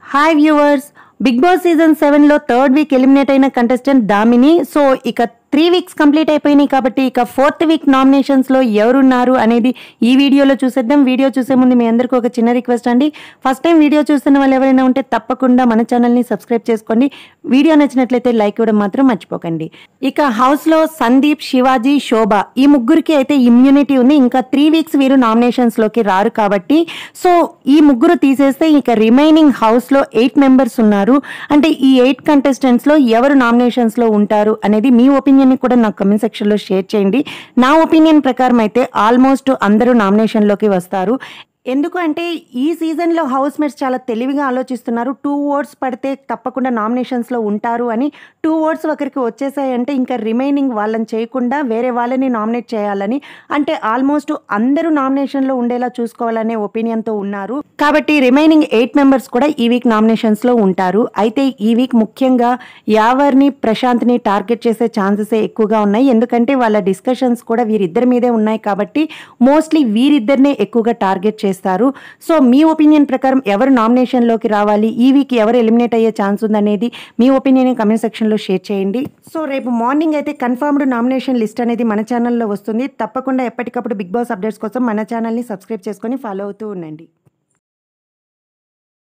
hi viewers Bigg Boss season సెవెన్లో third week eliminate అయిన contestant Damini so ఇక three weeks complete అయిపోయినాయి కాబట్టి ఇక ఫోర్త్ వీక్ నామినేషన్స్లో ఎవరున్నారు అనేది ఈ వీడియోలో చూసేద్దాం వీడియో చూసే ముందు మీ అందరికీ ఒక చిన్న రిక్వెస్ట్ అండి ఫస్ట్ టైం వీడియో చూస్తున్న వాళ్ళు ఎవరైనా ఉంటే తప్పకుండా మన ఛానల్ని సబ్స్క్రైబ్ చేసుకోండి వీడియో నచ్చినట్లయితే లైక్ ఇవ్వడం మాత్రం మర్చిపోకండి ఇక హౌస్లో సందీప్ శివాజీ శోభ ఈ ముగ్గురికి అయితే ఇమ్యూనిటీ ఉంది ఇంకా త్రీ వీక్స్ వీరు నామినేషన్స్లోకి రారు కాబట్టి సో ఈ ముగ్గురు తీసేస్తే ఇక రిమైనింగ్ హౌస్లో ఎయిట్ మెంబర్స్ ఉన్నారు అంటే ఈ ఎయిట్ కంటెస్టెంట్స్లో ఎవరు నామినేషన్స్లో ఉంటారు అనేది మీ ఒపీనియన్ కూడా నాకు కమెంట్ సెక్షన్లో షేర్ చేయండి నా ఒపీనియన్ ప్రకారం అయితే ఆల్మోస్ట్ అందరూ నామినేషన్లోకి వస్తారు ఎందుకు అంటే ఈ సీజన్లో హౌస్ మేట్స్ చాలా తెలివిగా ఆలోచిస్తున్నారు టూ ఓట్స్ పడితే తప్పకుండా నామినేషన్స్లో ఉంటారు అని టూ ఓట్స్ ఒకరికి వచ్చేసాయంటే ఇంకా రిమైనింగ్ వాళ్ళని చేయకుండా వేరే వాళ్ళని నామినేట్ చేయాలని అంటే ఆల్మోస్ట్ అందరూ నామినేషన్లో ఉండేలా చూసుకోవాలనే ఒపీనియన్తో ఉన్నారు కాబట్టి రిమైనింగ్ ఎయిట్ మెంబర్స్ కూడా ఈ వీక్ నామినేషన్స్లో ఉంటారు అయితే ఈ వీక్ ముఖ్యంగా యావర్ని ప్రశాంత్ని టార్గెట్ చేసే ఛాన్సెస్ ఎక్కువగా ఉన్నాయి ఎందుకంటే వాళ్ళ డిస్కషన్స్ కూడా వీరిద్దరి మీదే ఉన్నాయి కాబట్టి మోస్ట్లీ వీరిద్దరినే ఎక్కువగా టార్గెట్ చేస్తారు సో మీ ఒపీనియన్ ప్రకారం ఎవరు నామినేషన్లోకి రావాలి ఈ వీక్ ఎవరు ఎలిమినేట్ అయ్యే ఛాన్స్ ఉందనేది మీ ఒపీనియన్ కమెంట్ సెక్షన్లో షేర్ చేయండి సో రేపు మార్నింగ్ అయితే కన్ఫర్మ్డ్ నామినేషన్ లిస్ట్ అనేది మన ఛానల్లో వస్తుంది తప్పకుండా ఎప్పటికప్పుడు బిగ్ బాస్ అప్డేట్స్ కోసం మన ఛానల్ని సబ్స్క్రైబ్ చేసుకొని ఫాలో అవుతూ ఉండండి